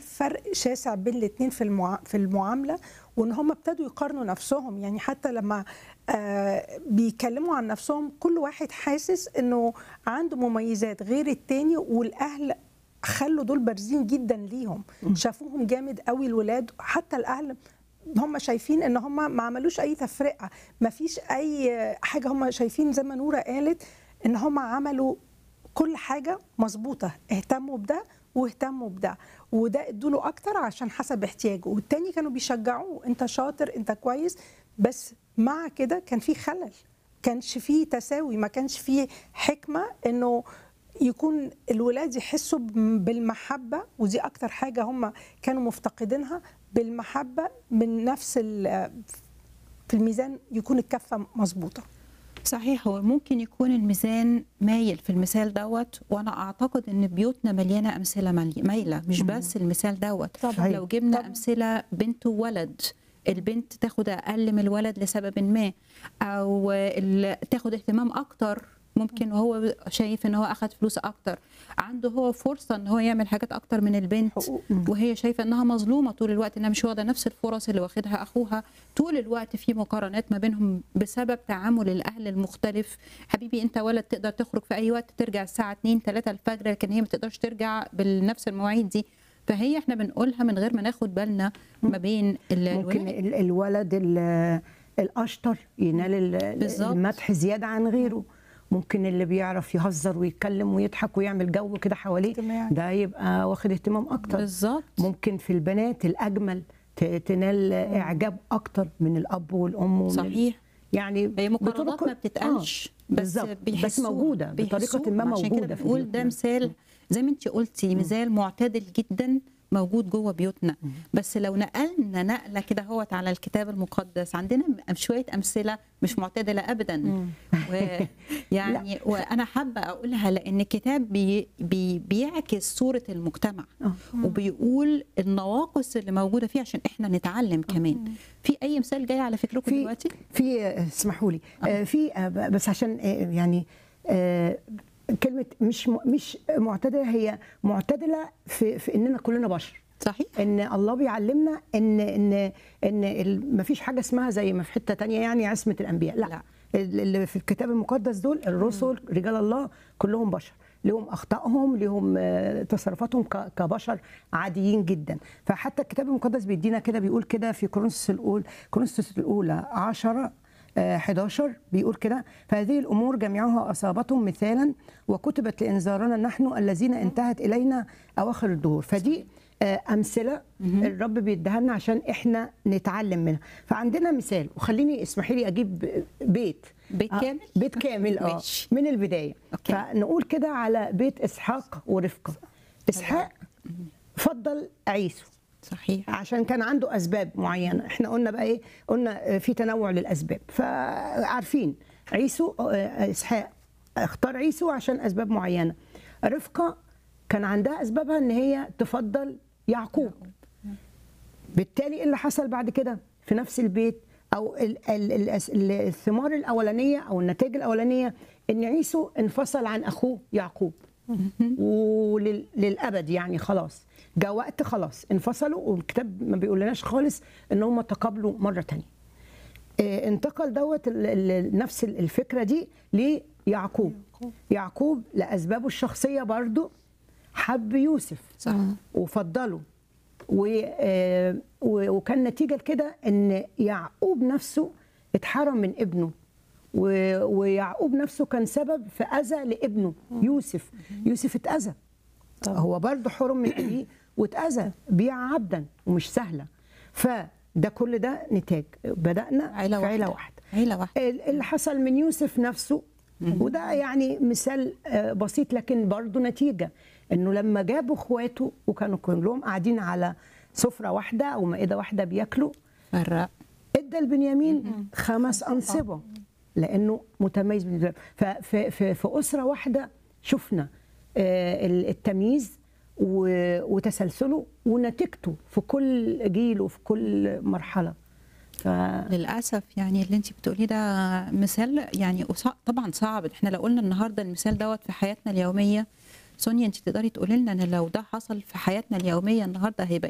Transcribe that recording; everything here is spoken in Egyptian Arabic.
فرق شاسع بين الاثنين في المعا... في المعامله وان هم ابتدوا يقارنوا نفسهم يعني حتى لما آه بيتكلموا عن نفسهم كل واحد حاسس انه عنده مميزات غير التاني والاهل خلوا دول بارزين جدا ليهم شافوهم جامد قوي الولاد حتى الاهل هم شايفين ان هم ما عملوش اي تفرقه ما فيش اي حاجه هم شايفين زي ما نوره قالت ان هم عملوا كل حاجه مظبوطه اهتموا بده واهتموا بده وده ادوا له اكتر عشان حسب احتياجه والتاني كانوا بيشجعوه انت شاطر انت كويس بس مع كده كان في خلل كانش فيه تساوي ما كانش فيه حكمه انه يكون الولاد يحسوا بالمحبه ودي اكتر حاجه هم كانوا مفتقدينها بالمحبه من نفس في الميزان يكون الكفه مظبوطه صحيح هو ممكن يكون الميزان مايل في المثال دوت وانا اعتقد ان بيوتنا مليانه امثله مايله مش بس المثال دوت طبعا. لو جبنا طبعا. امثله بنت وولد البنت تاخد اقل من الولد لسبب ما او تاخد اهتمام اكتر ممكن وهو شايف ان هو اخذ فلوس اكتر عنده هو فرصه ان هو يعمل حاجات اكتر من البنت حقوق. وهي شايفه انها مظلومه طول الوقت انها مش واخده نفس الفرص اللي واخدها اخوها طول الوقت في مقارنات ما بينهم بسبب تعامل الاهل المختلف حبيبي انت ولد تقدر تخرج في اي وقت ترجع الساعه 2 3 الفجر لكن هي ما تقدرش ترجع بنفس المواعيد دي فهي احنا بنقولها من غير ما ناخد بالنا ما بين ممكن الولد الاشطر ينال بالظبط. المدح زياده عن غيره ممكن اللي بيعرف يهزر ويتكلم ويضحك ويعمل جو كده حواليه اجتماعي. ده يبقى واخد اهتمام اكتر بالظبط ممكن في البنات الاجمل ت- تنال اعجاب اكتر من الاب والام ومن ال- صحيح يعني هي مقارنات بطرق- ما بتتقالش آه، بس بالظبط. بس بيحسوها. موجوده بطريقه ما بيحسوها. عشان كده موجوده في بنقول بيوتنا. ده مثال زي ما انت قلتي مثال معتدل جدا موجود جوه بيوتنا بس لو نقلنا نقله كده هوت على الكتاب المقدس عندنا م- شويه امثله مش معتدله ابدا ويعني وانا حابه اقولها لان الكتاب بي بي بيعكس صوره المجتمع آه. وبيقول النواقص اللي موجوده فيه عشان احنا نتعلم كمان في اي مثال جاي على فكركم في دلوقتي في اسمحوا لي آه، في آه، ب- بس عشان آه، يعني آه، كلمه مش م- مش معتدله هي معتدله في في اننا كلنا بشر صحيح ان الله بيعلمنا ان ان ان ما فيش حاجه اسمها زي ما في حته تانية يعني عصمه الانبياء لا, لا. لا. اللي في الكتاب المقدس دول الرسل رجال الله كلهم بشر لهم اخطائهم لهم آه، تصرفاتهم ك- كبشر عاديين جدا فحتى الكتاب المقدس بيدينا كده بيقول كده في كورنثوس الاولى كورنثوس الاولى 10 آه، 11 بيقول كده فهذه الامور جميعها اصابتهم مثالا وكتبت لانذارنا نحن الذين انتهت الينا اواخر الدهور فدي آه، امثله الرب بيديها لنا عشان احنا نتعلم منها فعندنا مثال وخليني اسمحي لي اجيب بيت بيت آه، كامل؟ بيت كامل اه ماشي. من البدايه أوكي. فنقول كده على بيت اسحاق ورفقه اسحاق فضل عيسو صحيح عشان كان عنده اسباب معينه احنا قلنا بقى ايه قلنا في تنوع للاسباب فعارفين عيسو آه، اسحاق اختار عيسو عشان اسباب معينه رفقه كان عندها اسبابها ان هي تفضل يعقوب بالتالي ايه اللي حصل بعد كده في نفس البيت او ال- ال- ال- ال- الثمار الاولانيه او النتائج الاولانيه ان عيسو انفصل عن اخوه يعقوب وللابد يعني خلاص جاء وقت خلاص انفصلوا والكتاب ما بيقولناش خالص ان هم تقابلوا مره تانية آه، انتقل دوت ال- ال- نفس ال- الفكره دي ليعقوب يعقوب لاسبابه الشخصيه برضو حب يوسف صح وفضله و- آه، و- وكان نتيجه لكده ان يعقوب نفسه اتحرم من ابنه و- ويعقوب نفسه كان سبب في اذى لابنه يوسف يوسف اتاذى هو برضه حرم من ابيه واتاذى بيع عبدا ومش سهله فده كل ده نتاج بدانا عيلة في عيله واحدة. واحده عيله واحده ال- اللي حصل من يوسف نفسه وده يعني مثال آه، بسيط لكن برضه نتيجه انه لما جابوا اخواته وكانوا كلهم قاعدين على سفره واحده او مائده واحده بياكلوا فرق ادى البنيامين خمس انصبه لانه متميز بالنسبه له. ففي في, في اسره واحده شفنا آه، ال- التمييز و- وتسلسله ونتيجته في كل جيل وفي كل مرحله ف... للاسف يعني اللي انت بتقوليه ده مثال يعني وصع- طبعا صعب احنا لو قلنا النهارده المثال دوت في حياتنا اليوميه سونيا انت تقدري تقولي لنا ان لو ده حصل في حياتنا اليوميه النهارده هيبقى